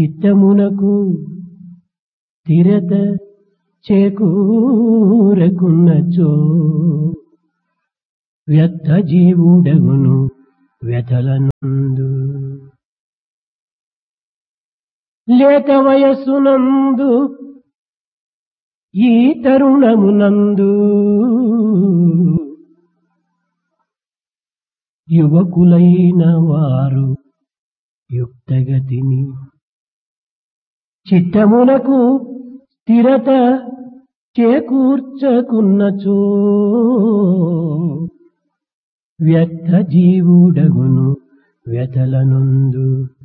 చిత్తమునకు స్థిరత చేకూరకున్నచో వ్యర్థ జీవుడగును వ్యథలనందు లేత వయస్సునందు ఈ తరుణమునందు యువకులైన వారు యుక్తగతిని చిత్తమునకు స్థిరత చేకూర్చకున్నచో వ్యర్థ జీవుడగును వ్యథలనుందు